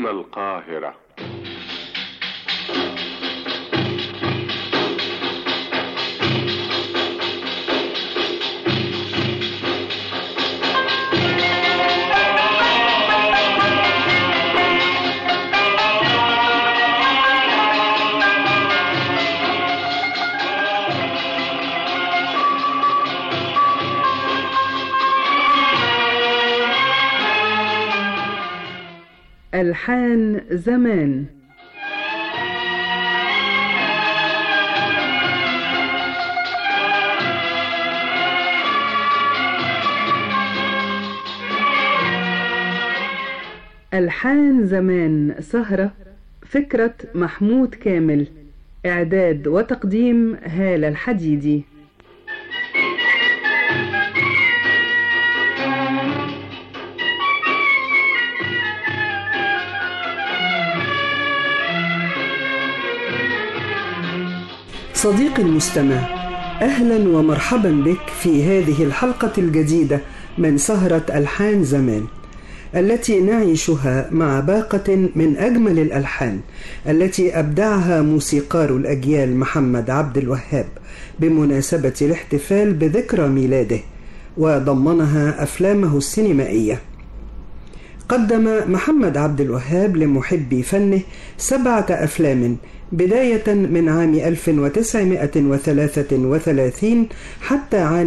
هنا القاهرة ألحان زمان ألحان زمان سهرة فكرة محمود كامل إعداد وتقديم هالة الحديدي صديقي المستمع اهلا ومرحبا بك في هذه الحلقه الجديده من سهره الحان زمان التي نعيشها مع باقه من اجمل الالحان التي ابدعها موسيقار الاجيال محمد عبد الوهاب بمناسبه الاحتفال بذكرى ميلاده وضمنها افلامه السينمائيه قدم محمد عبد الوهاب لمحبي فنه سبعه افلام بداية من عام 1933 حتى عام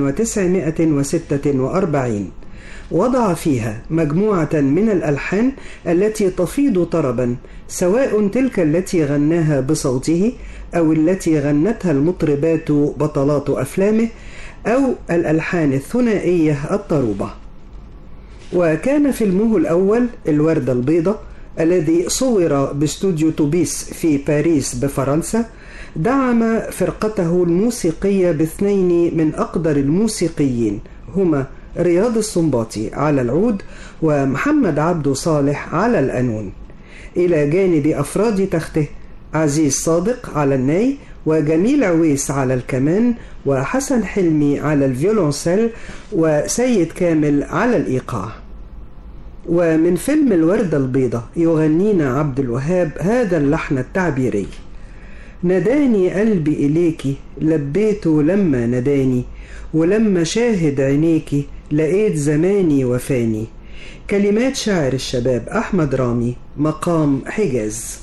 1946 وضع فيها مجموعة من الألحان التي تفيض طربا سواء تلك التي غناها بصوته أو التي غنتها المطربات بطلات أفلامه أو الألحان الثنائية الطروبة وكان فيلمه الأول الوردة البيضاء الذي صور باستوديو توبيس في باريس بفرنسا دعم فرقته الموسيقية باثنين من أقدر الموسيقيين هما رياض السنباطي على العود ومحمد عبد صالح على القانون إلى جانب أفراد تخته عزيز صادق على الناي وجميل عويس على الكمان وحسن حلمي على الفيولونسيل وسيد كامل على الإيقاع ومن فيلم الوردة البيضاء يغنينا عبد الوهاب هذا اللحن التعبيري نداني قلبي إليكي لبيته لما نداني ولما شاهد عينيكي لقيت زماني وفاني كلمات شاعر الشباب أحمد رامي مقام حجاز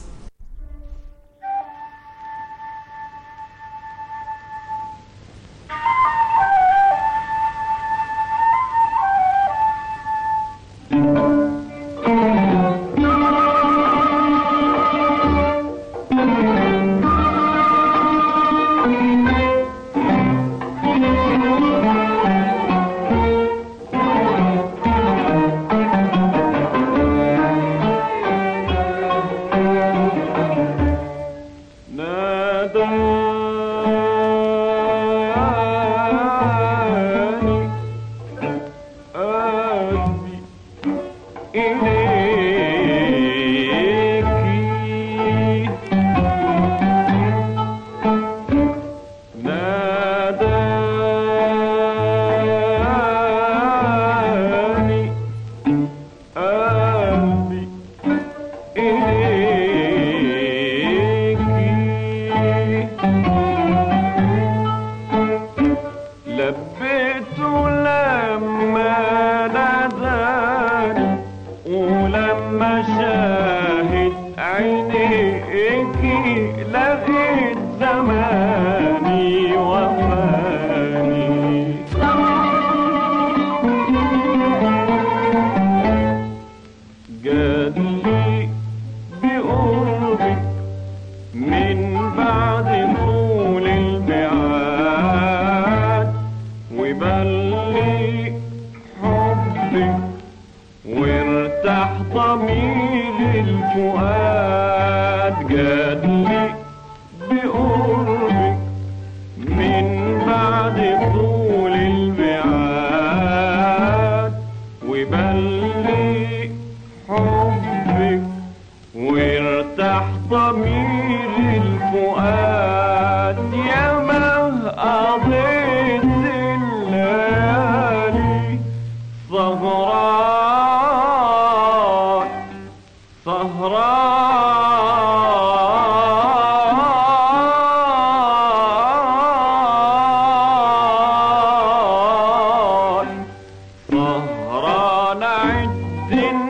سهران سهران عد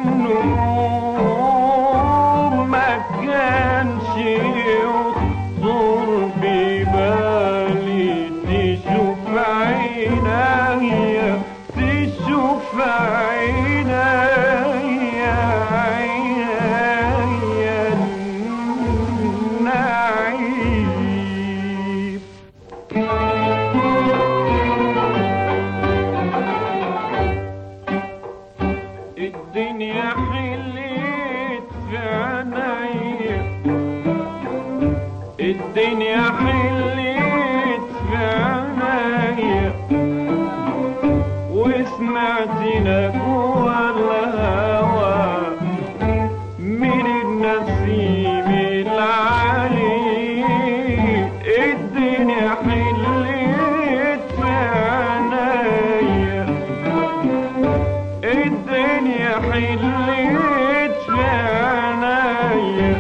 النوم ما كانش يخطر ببالي تشوف عينيا تشوف عينيا عينيا النعيم الدنيا حلت في عينيا الدنيا حلت في عينيا وسمعت لك الهوى من النسيم العلي الدنيا حلت في عينيا الدنيا حلت في عينيا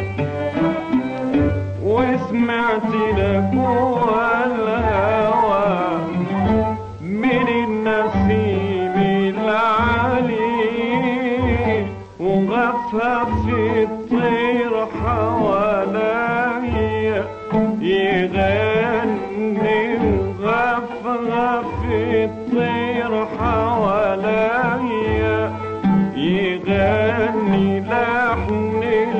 وسمعت لك الهوى من النسيم العلي وغفف الطير حواليا يغني وغفغف الطير حواليا يغني لحن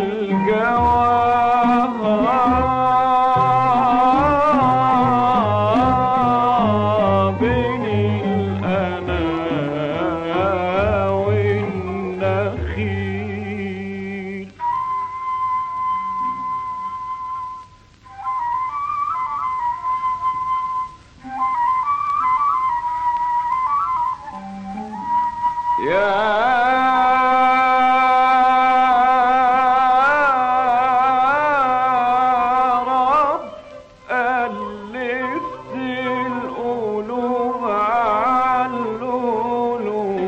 الجواب بين الأنا والنخيل يا رب ألفت القلوب على القلوب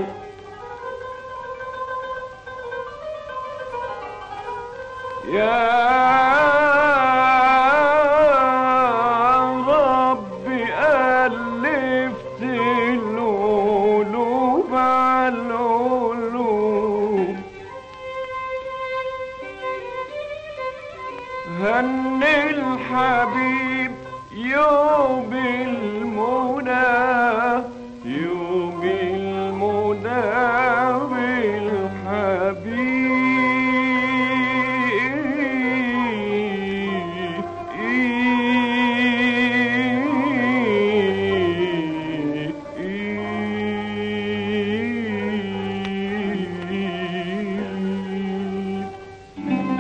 يا رب ألفت القلوب على القلوب هن الحبيب يوم المنى يوم المنى بالحبيب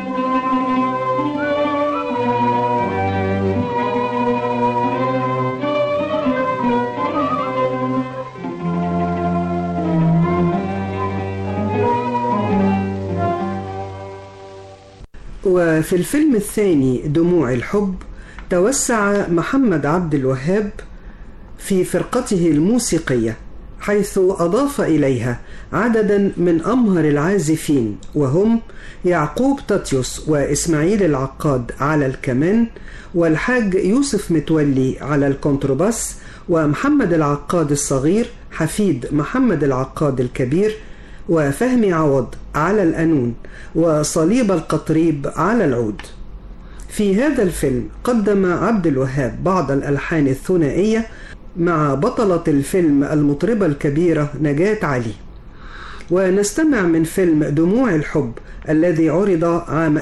وفي الفيلم الثاني دموع الحب توسع محمد عبد الوهاب في فرقته الموسيقية حيث أضاف إليها عددا من أمهر العازفين وهم يعقوب تاتيوس وإسماعيل العقاد على الكمان والحاج يوسف متولي على الكونترباس ومحمد العقاد الصغير حفيد محمد العقاد الكبير وفهمي عوض على القانون وصليب القطريب على العود في هذا الفيلم قدم عبد الوهاب بعض الألحان الثنائية مع بطلة الفيلم المطربة الكبيرة نجاة علي ونستمع من فيلم دموع الحب الذي عرض عام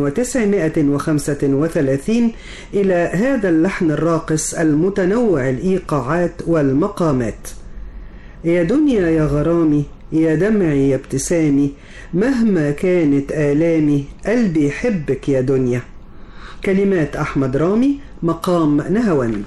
1935 إلى هذا اللحن الراقص المتنوع الإيقاعات والمقامات يا دنيا يا غرامي يا دمعي يا ابتسامي مهما كانت آلامي قلبي يحبك يا دنيا كلمات أحمد رامي مقام نهوند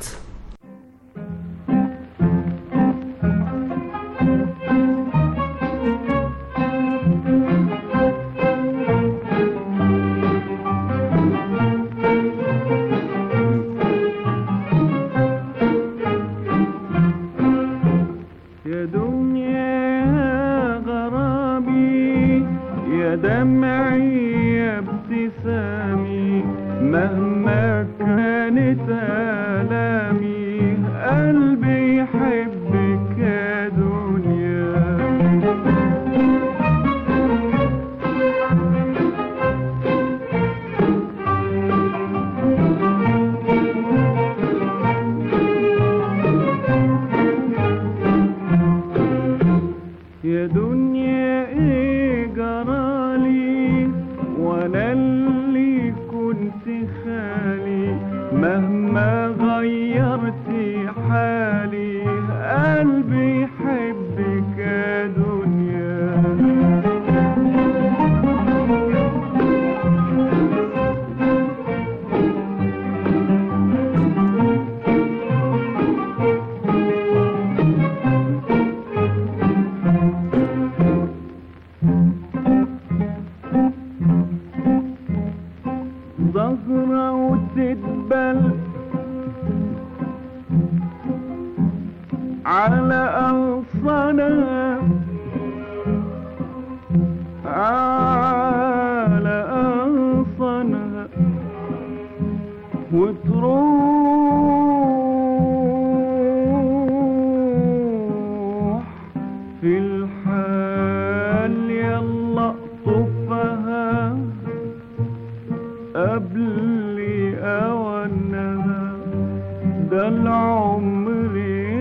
يا دنيا يا غرامي يا دمعي وانا اللي كنت خالي مهما غيرت حالي قلبي يحبك يا دنيا زهرة وتدبل على أغصانها على أغصانها وتروح في الحال يلا طفها قبل أوانها ده العمر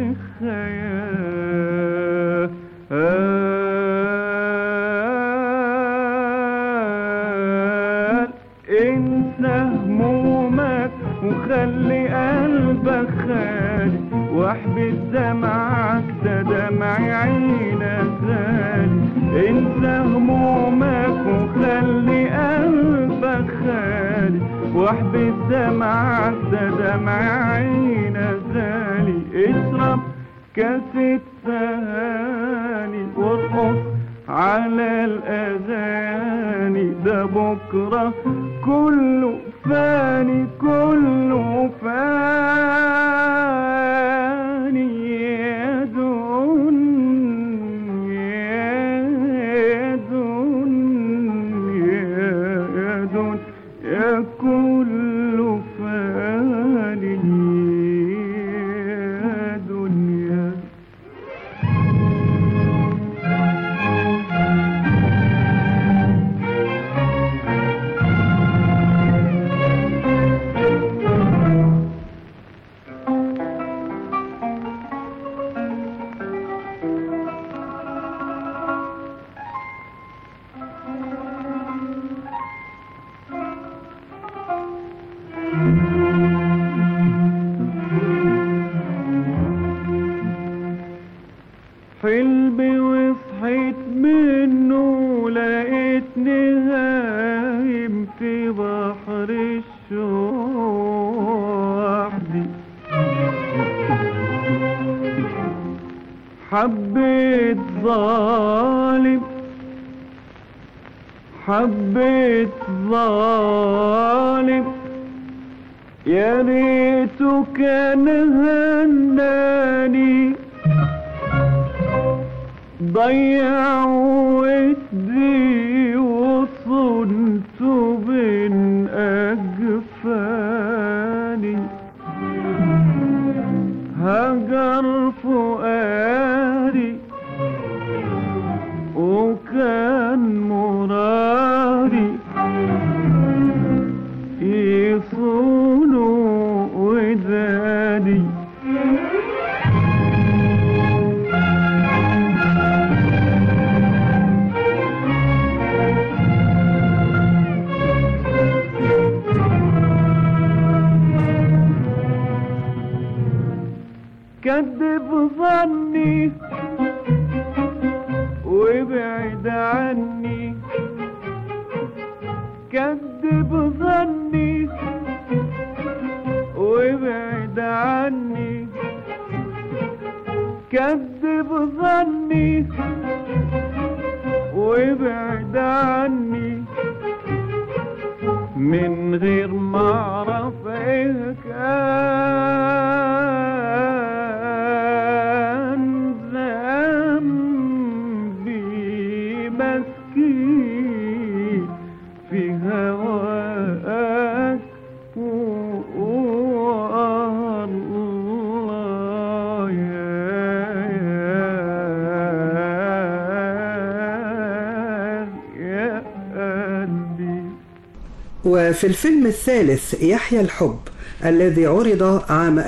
خيال انسى همومك وخلي قلبك خالي واحبس دمعك ده دمع عينك غالي انسى همومك وخلي قلبك خالي واحبس دمعك ده دمع عينك غالي اشرب كاس التهاني وارقص على الأغاني ده بكرة كله فاني كله فاني يا دنيا يا دنيا يا دنيا كله فاني يا دنيا حلمي وصحيت منه لقيتني هايم في بحر الشوق وحدي حبيت ظالم حبيت ظالم يا ريته كان هناني ضيع ودي وصنت بين أجفاني هجر فؤادي وكان مرادي يصون ودادي كذب ظني وابعد عني كذب ظني وابعد عني كذب ظني وابعد عني من غير ما اعرف ايه كان ذنبي مسكين في هواك والله يا يا قلبي وفي الفيلم الثالث يحيى الحب الذي عرض عام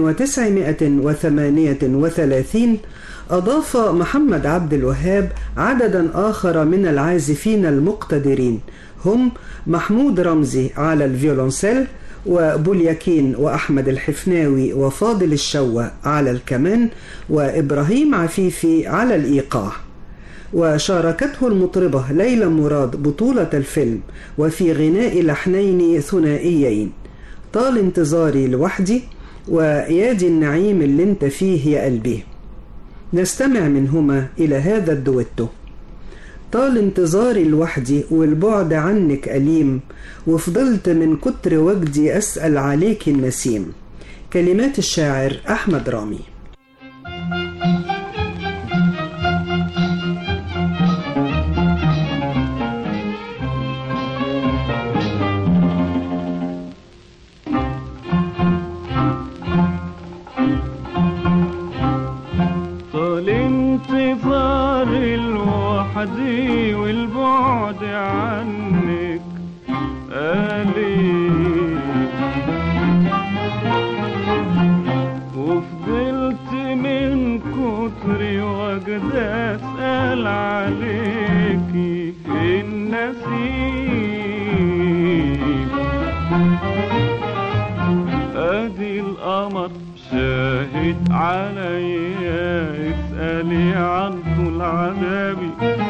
1938 أضاف محمد عبد الوهاب عددا آخر من العازفين المقتدرين هم محمود رمزي على الفيولونسيل وبولياكين وأحمد الحفناوي وفاضل الشوى على الكمان وإبراهيم عفيفي على الإيقاع وشاركته المطربة ليلى مراد بطولة الفيلم وفي غناء لحنين ثنائيين طال انتظاري لوحدي ويا دي النعيم اللي انت فيه يا قلبي نستمع منهما إلى هذا الدويتو طال انتظاري لوحدي والبعد عنك أليم وفضلت من كتر وجدي أسأل عليك النسيم كلمات الشاعر أحمد رامي طال انتظاري لوحدي والبعد عنك أليم وفضلت من كتر وجد أسأل عليكي النسيم ادي القمر شاهد عليا اسألي عن طول عذابي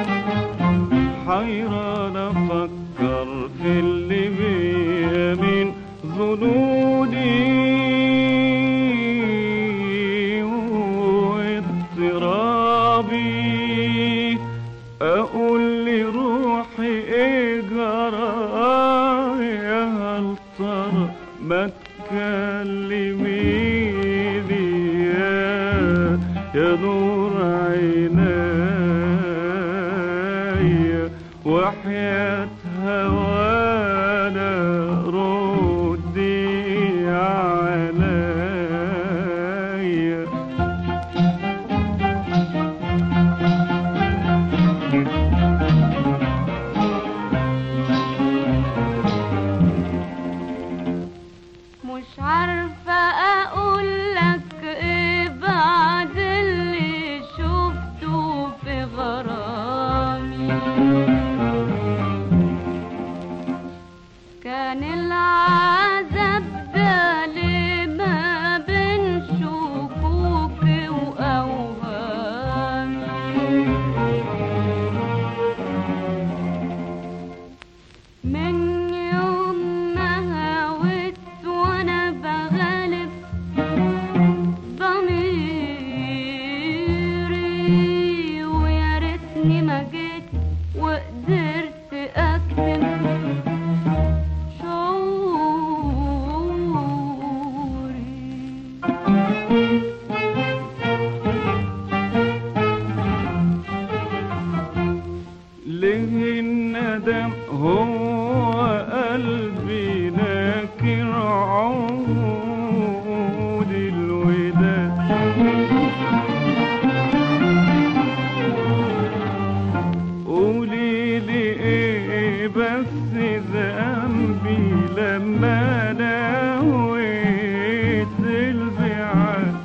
حيران افكر في اللي بيا من ظنوني واضطرابي اقول لروحي ايه جرايا هل ترى ما تكلميني يا يا نور عيني وحياة هوانا ردي عليا مش عارفة أقول لك إيه بعد اللي شفته في غرامي كان العذاب ده ليه ما بين شكوكي وأوهامي من يوم ما هويت وانا بغالب ضميري ويا ريتني ما جيت وقدرت اكتم شعوري ليه الندم هو قلبي ناكر عود الوداد قولي لي ايه بس ذنبي لما نويت البعاد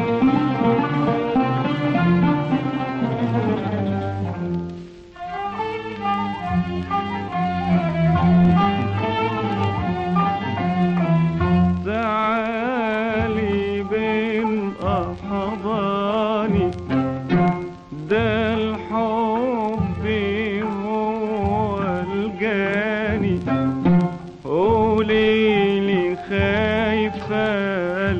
تعالي بين أحضاني ده الحب هو الجاني قوليلي خايفة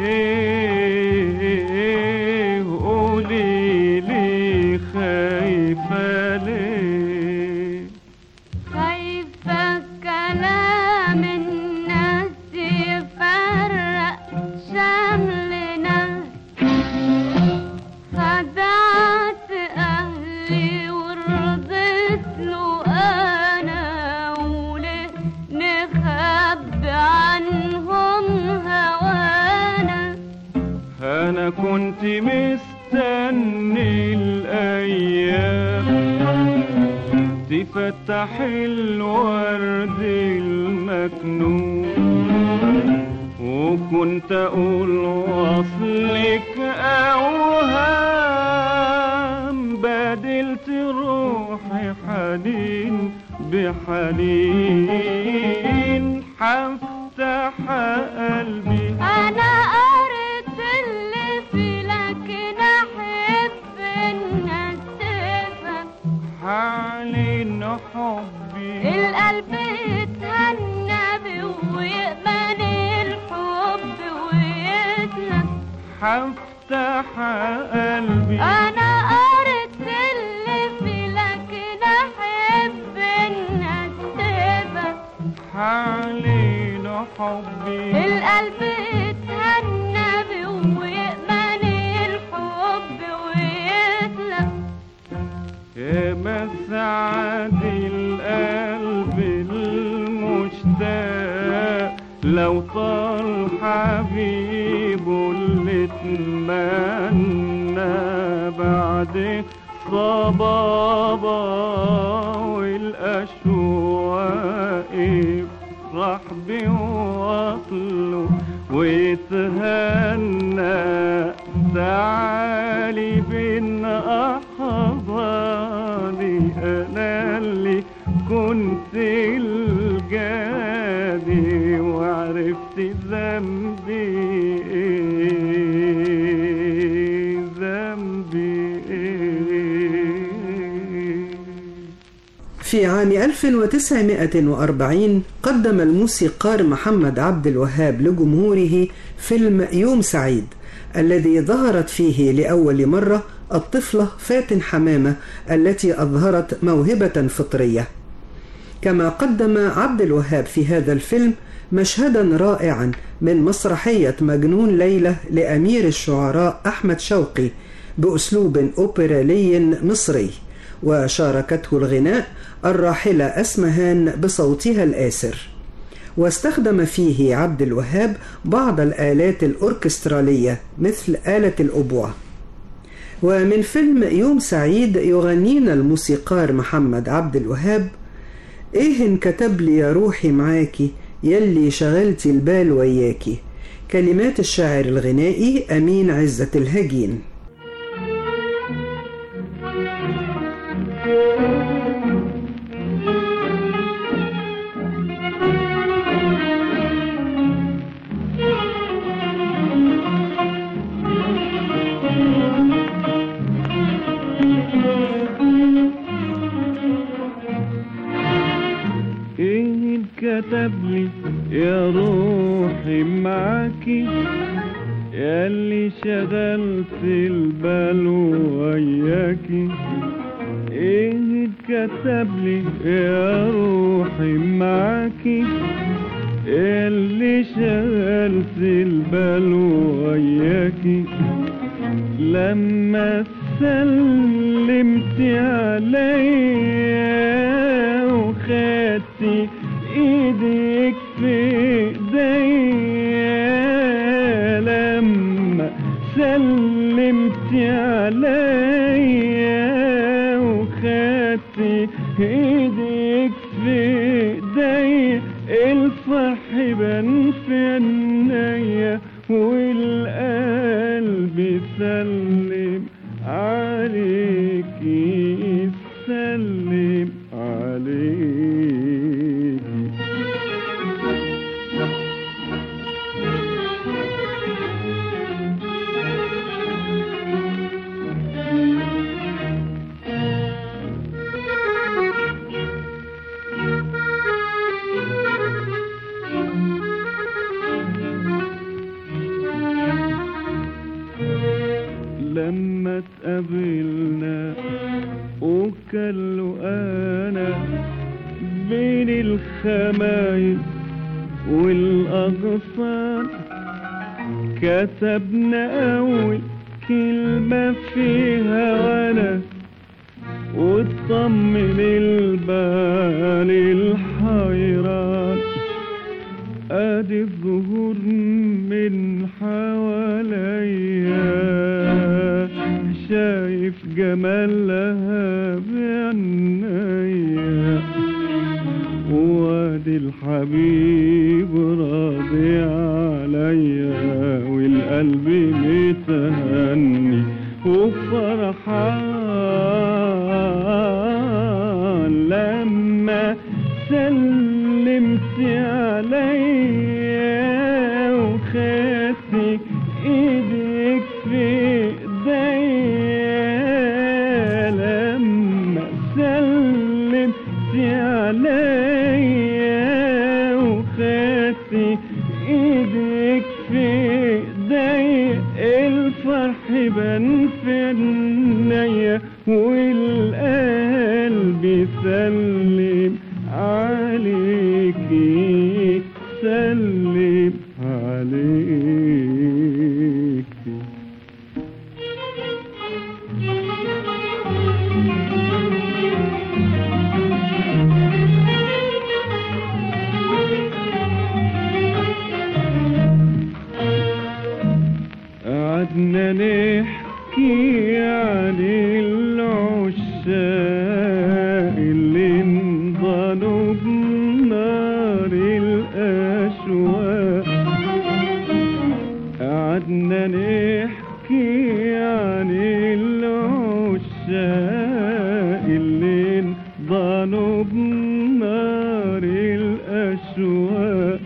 ليه قوليلي خايفة ليه خايفة كلام الناس يفرق شملنا خدعت أهلي ورضيت له أنا وليه نخبي عنهم هوانا أنا كنت مستني الأيام تفتح الورد مكنون وكنت اقول وصلك اوهام بدلت روحي حنين بحنين هفتح قلبي انا قريت اللي في لكن احب الناس تفهم حالين حبي القلب يتهنى بيه ويأمن الحب ويتلف هفتح قلبي انا قريت اللي في لكن احب الناس تفهم حالين حبي القلب يتهنى بيه ويأمن الحب ويتلف يا مسعد القلب المشتاق لو طال حبيبه اللي اتمنى بعد صبابة والأشواق يفرح بوصله ويتهنى تعالي بين أحضاني أنا اللي كنت الجادي وعرفت ذنبي إيه ذنبي إيه في عام 1940 قدم الموسيقار محمد عبد الوهاب لجمهوره فيلم يوم سعيد الذي ظهرت فيه لأول مرة الطفلة فاتن حمامة التي أظهرت موهبة فطرية كما قدم عبد الوهاب في هذا الفيلم مشهدا رائعا من مسرحية مجنون ليلى لأمير الشعراء أحمد شوقي بأسلوب أوبرالي مصري وشاركته الغناء الراحلة أسمهان بصوتها الآسر واستخدم فيه عبد الوهاب بعض الآلات الأوركسترالية مثل آلة الأبوة ومن فيلم يوم سعيد يغنينا الموسيقار محمد عبد الوهاب ايه كتب لي يا روحي معاكي يلي شغلتي البال وياكي كلمات الشاعر الغنائي أمين عزة الهجين ايه كتب لي يا روحي معاكي ياللي شغلت البال وياكي ايه كتب لي يا روحي معاكي ياللي شغلت البال وياكي لما سلمت عليا وخدتي ايدك في ايديا لما سلمت عليا وخدتي ايدك في ايديا الفرح بان في عينيا والقلب سلم عليكي سلم عليكي لما اتقابلنا وكلوا انا بين الخمايل والاغصان كتبنا اول كلمة فيها وانا وطمن البال الحيران ادي الظهور من حواليا شايف جمالها بعينيا وانا ادي الحبيب راضي عليا والقلب متهني وفرحان لما سلمت عليا وخدت ايدك في ايديا لما سلمت عليا وخدت ايدك في ايديا الفرح بان في عينيا والقلب سلم عليكي سلم عليكي قعدنا نحكي عن العشاق اللي انضلوا بنار الأشواق قعدنا نحكي عن العشاق اللي انضلوا بنار الأشواق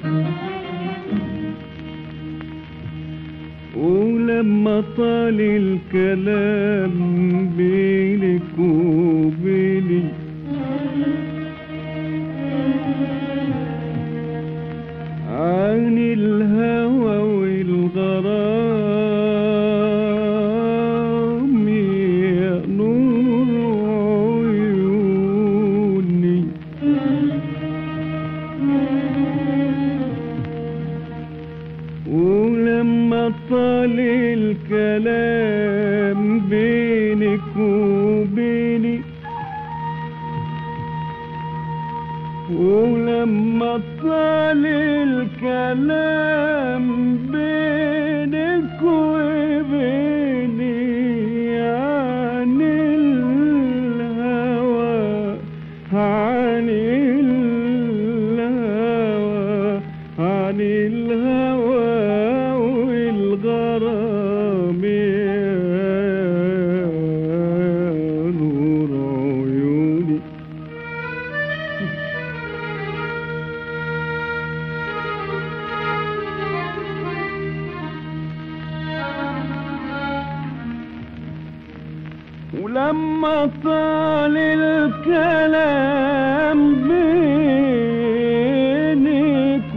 ولما طال الكلام بينك وبيني عن الهوى والغرام يا نور عيوني ولما طال الكلام بينك وبيني ولما طال الكلام بينك وبيني عن الهوى عن الهوى عن الهوى والغرام يا نور عيوني ولما طال الكلام بينك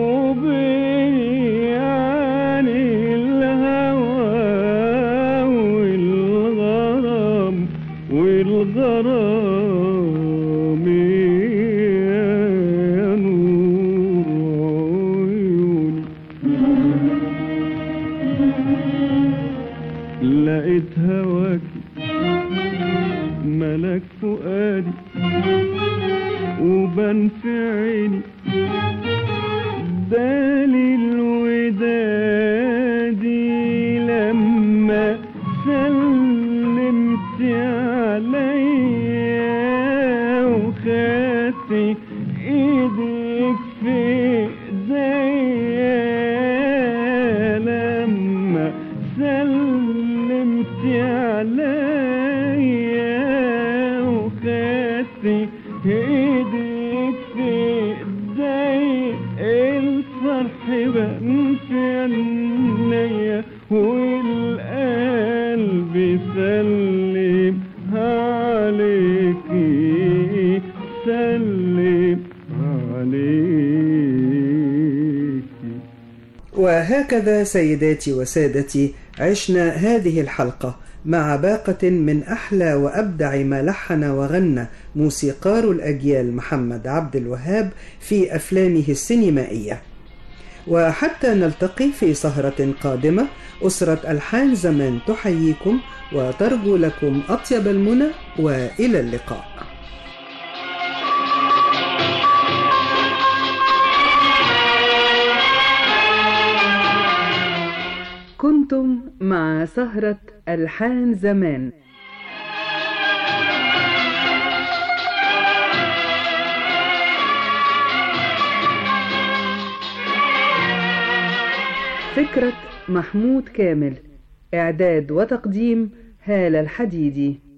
وبيني عن الهوى والغرام والغرام يا نور عيوني لقيت هواكي ملك فؤادي وبان في عيني دليل ودادي لما سلمت عليا وخدت ايدك في ايديا لما سلمت عليا وخدت ايدك في ايديا الفرح بان في عينيا والقلب سلم عليكي سلم عليكي وهكذا سيداتي وسادتي عشنا هذه الحلقة مع باقة من أحلى وأبدع ما لحن وغنى موسيقار الأجيال محمد عبد الوهاب في أفلامه السينمائية وحتى نلتقي في سهرة قادمة أسرة ألحان زمان تحييكم وترجو لكم أطيب المنى وإلى اللقاء كنتم مع سهرة ألحان زمان فكرة محمود كامل إعداد وتقديم هالة الحديدي